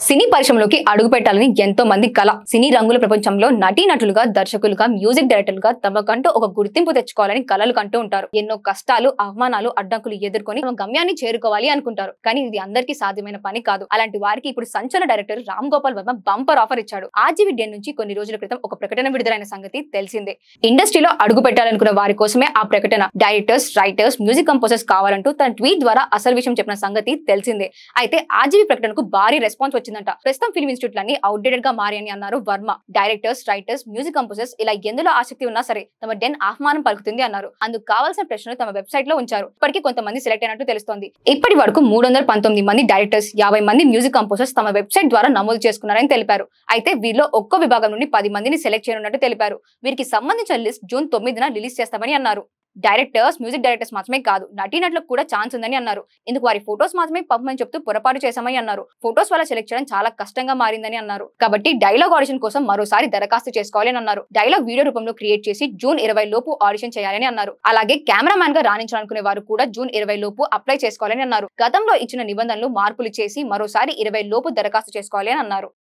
సినీ పరిశ్రమలోకి అడుగు పెట్టాలని ఎంతో మంది కళ సినీ రంగుల ప్రపంచంలో నటీనటులుగా దర్శకులుగా మ్యూజిక్ డైరెక్టర్లుగా తమకంటూ ఒక గుర్తింపు తెచ్చుకోవాలని కలలు కంటూ ఉంటారు ఎన్నో కష్టాలు అవమానాలు అడ్డంకులు ఎదుర్కొని తమ గమ్యాన్ని చేరుకోవాలి అనుకుంటారు కానీ ఇది అందరికీ సాధ్యమైన పని కాదు అలాంటి వారికి ఇప్పుడు సంచలన director Ram Gopal Varma bumper offer ఇచ్చాడు ఆర్జీవి డెన్ నుంచి కొన్ని రోజుల క్రితం ఒక ప్రకటన విడుదలైన సంగతి తెలిసిందే ఇండస్ట్రీలో అడుగు పెట్టాలనుకున్న వారి కోసమే ఆ ప్రకటన డైరెక్టర్స్ రైటర్స్ మ్యూజిక్ కంపోజర్స్ కావాలంటూ తన ట్వీట్ ద్వారా అసలు విషయం చెప్పిన సంగతి తెలిసిందే అయితే ఆర్జీవి ప్రకటనకు భారీ రెస్పాన్స్ వచ్చిందంట ప్రస్తుతం ఫిల్మ్ ఇన్స్టిట్యూట్ లన్నీ అవుట్డేటెడ్ గా మారాయని అన్నారు Varma directors writers music composers ఇలా ఎందులో ఆసక్తి ఉన్నా సరే తమ డెన్ ఆహ్వానం పలుకుతుంది అన్నారు అందుకు కావాల్సిన ప్రశ్నలు తమ వెబ్సైట్ లో ఉంచారు ఇప్పటికీ కొంతమంది సెలెక్ట్ అయినట్టు తెలుస్తోంది ఇప్పటి వరకు మూడు వందల పంతొమ్మిది మంది డైరెక్టర్స్ యాభై మంది మ్యూజిక్ కంపోజర్స్ తమ వెబ్సైట్ ద్వారా నమోదు చేసుకున్నారని తెలిపారు అయితే వీరిలో ఒక్కో విభాగం నుండి పది మందిని సెలెక్ట్ చేయనున్నట్టు తెలిపారు వీరికి సంబంధించిన లిస్ట్ జూన్ తొమ్మిదిన రిలీజ్ చేస్తామని అన్నారు డైరెక్టర్స్ మ్యూజిక్ డైరెక్టర్స్ మాత్రమే కాదు నటీనటులకు కూడా ఛాన్స్ ఉందని అన్నారు ఇందుకు వారి ఫోటోస్ మాత్రమే పంపమని చెప్తూ పొరపాటు చేశామని అన్నారు ఫోటోస్ వల్ల సెలెక్ట్ చేయడం చాలా కష్టంగా మారిందని అన్నారు కాబట్టి డైలాగ్ ఆడిషన్ కోసం మరోసారి దరఖాస్తు చేసుకోవాలి అని అన్నారు డైలాగ్ వీడియో రూపంలో క్రియేట్ చేసి జూన్ ఇరవై లోపు ఆడిషన్ చేయాలని అన్నారు అలాగే కెమెరామ్యాన్ గా రాణించాలనుకునే వారు కూడా జూన్ ఇరవై లోపు అప్లై చేసుకోవాలని అన్నారు గతంలో ఇచ్చిన నిబంధనలు మార్పులు చేసి మరోసారి ఇరవై లోపు దరఖాస్తు చేసుకోవాలి అని అన్నారు